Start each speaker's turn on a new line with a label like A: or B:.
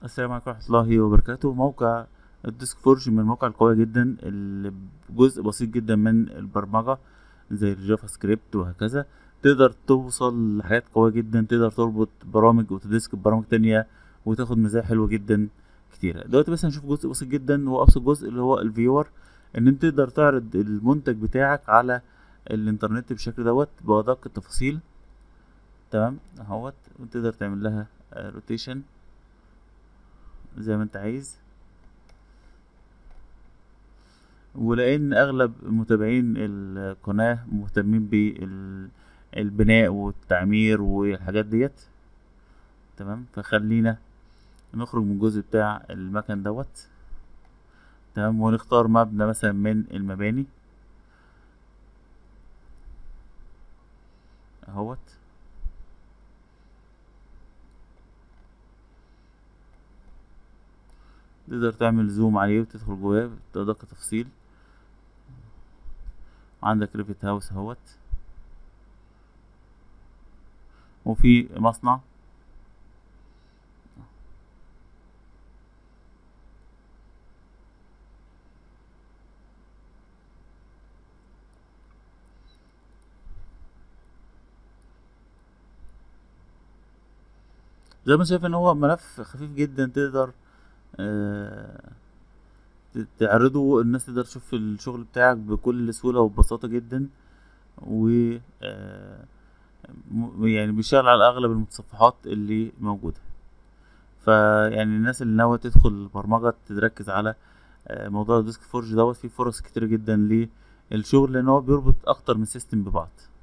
A: السلام عليكم ورحمة الله وبركاته موقع الديسك فورج من المواقع القوية جدا اللي بجزء بسيط جدا من البرمجة زي الجافا سكريبت وهكذا تقدر توصل لحاجات قوية جدا تقدر تربط برامج اوتوديسك ببرامج تانية وتاخد مزايا حلوة جدا كتيرة دلوقتي بس هنشوف جزء بسيط جدا هو أبسط جزء اللي هو الفيور إن أنت تقدر تعرض المنتج بتاعك على الإنترنت بالشكل دوت بأدق التفاصيل تمام اهوت وتقدر تعمل لها روتيشن زي ما انت عايز ولان اغلب متابعين القناة مهتمين بالبناء والتعمير والحاجات ديت تمام فخلينا نخرج من الجزء بتاع المكن دوت تمام ونختار مبنى مثلا من المباني اهوت تقدر تعمل زوم عليه وتدخل جواه بأدق تفصيل عندك ريفت هاوس اهوت وفي مصنع زي ما شايف ان هو ملف خفيف جدا تقدر آه، تعرضه الناس تقدر تشوف الشغل بتاعك بكل سهولة وببساطة جدا و آه، م- يعني بيشتغل على اغلب المتصفحات اللي موجودة فيعني الناس اللي ناوية تدخل برمجة تركز على آه، موضوع الديسك فورج دوت فيه فرص كتير جدا للشغل لان هو بيربط اكتر من سيستم ببعض